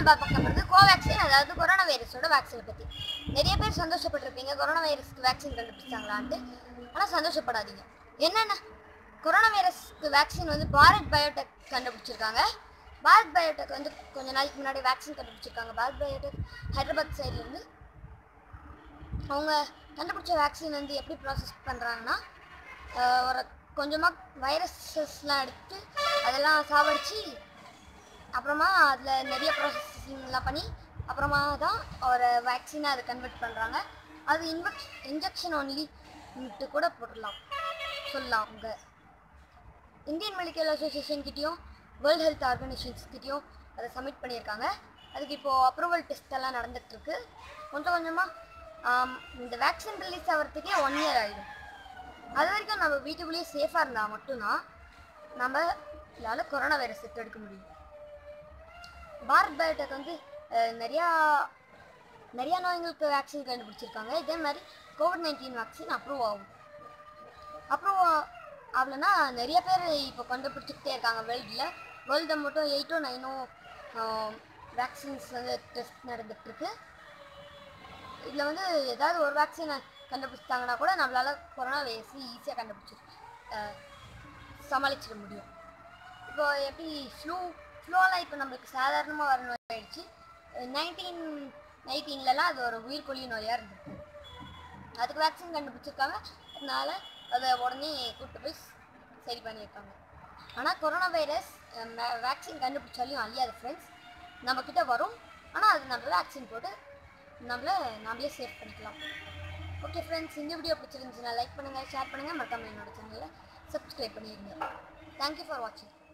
பார்க்க போகிறது கோவேக்சின் அதாவது கொரோனா வைரஸோட வேக்சினை பற்றி நிறைய பேர் சந்தோஷப்பட்டிருப்பீங்க கொரோனா வைரஸ்க்கு வேக்சின் கண்டுபிடிச்சாங்களான்ட்டு ஆனால் சந்தோஷப்படாதீங்க என்னென்ன கொரோனா வைரஸ்க்கு வேக்சின் வந்து பாரத் பயோடெக் கண்டுபிடிச்சிருக்காங்க பாரத் பயோடெக் வந்து கொஞ்ச நாளைக்கு முன்னாடி வேக்சின் கண்டுபிடிச்சிருக்காங்க பாரத் பயோடெக் ஹைதராபாத் சைட்லேருந்து அவங்க கண்டுபிடிச்ச வேக்சின் வந்து எப்படி ப்ராசஸ் பண்ணுறாங்கன்னா ஒரு கொஞ்சமாக வைரஸஸ்லாம் எடுத்து அதெல்லாம் சாவடிச்சு அப்புறமா அதில் நிறைய ப்ராசஸிங்லாம் பண்ணி அப்புறமா தான் ஒரு வேக்சினை அதை கன்வெர்ட் பண்ணுறாங்க அது இன்வெக் இன்ஜெக்ஷன் ஒன்லி கூட போடலாம் சொல்லலாம் அவங்க இந்தியன் மெடிக்கல் அசோசியேஷன் கிட்டேயும் வேர்ல்ட் ஹெல்த் ஆர்கனைசேஷன்ஸ் கிட்டேயும் அதை சப்மிட் பண்ணியிருக்காங்க அதுக்கு இப்போது அப்ரூவல் டெஸ்ட் எல்லாம் நடந்துகிட்ருக்கு கொஞ்சம் கொஞ்சமாக இந்த வேக்சின் ரிலீஸ் ஆகிறதுக்கே ஒன் இயர் ஆகிடும் அது வரைக்கும் நம்ம வீட்டுக்குள்ளேயே சேஃபாக இருந்தால் மட்டும்தான் நம்மளால கொரோனா வைரஸ் எடுக்க முடியும் பாரத் பயோடெக் வந்து அஹ், நிறையா நிறையா நோய்களுக்கு வேக்சின் கண்டுபிடிச்சிருக்காங்க இதே மாதிரி கோவிட் நைன்டீன் வேக்சின் அப்ரூவ் ஆகும் அப்ரூவ் ஆகலைன்னா நிறைய பேர் இப்போ கண்டுபிடிச்சிக்கிட்டே இருக்காங்க வேர்ல்டில் வேர்ல்டில் மட்டும் எயிட்டோ நைனோ வேக்சின்ஸ் வந்து டெஸ்ட் நடந்துகிட்ருக்கு இதில் வந்து ஏதாவது ஒரு வேக்சினை கண்டுபிடிச்சிட்டாங்கன்னா கூட நம்மளால கொரோனா வைரஸ் ஈஸியாக கண்டுபிடிச்சி அஹ், சமாளிச்சிட முடியும் இப்போ எப்படி ஃப்ளூ ஃப்ளூலாம் இப்போ நம்மளுக்கு சாதாரணமாக வர நோய் ஆயிடுச்சு நைன்டீன் நைன்டீன்லலாம் அது ஒரு உயிர்கொல்லி நோயாக இருந்திருக்கு அதுக்கு வேக்சின் கண்டுபிடிச்சிருக்காங்க அதனால அதை உடனே கூப்பிட்டு போய் சரி பண்ணியிருக்காங்க ஆனால் கொரோனா வைரஸ் வேக்சின் கண்டுபிடிச்சாலையும் அழியாது ஃப்ரெண்ட்ஸ் நம்மக்கிட்ட வரும் ஆனால் அது நம்ம வேக்சின் போட்டு நம்மள நாமளே சேவ் பண்ணிக்கலாம் ஓகே ஃப்ரெண்ட்ஸ் இந்த வீடியோ பிடிச்சிருந்துச்சுன்னா லைக் பண்ணுங்கள் ஷேர் பண்ணுங்கள் மறக்காம என்னோட சேனலை சப்ஸ்கிரைப் பண்ணிடுங்க தேங்க்யூ ஃபார் வாட்சிங்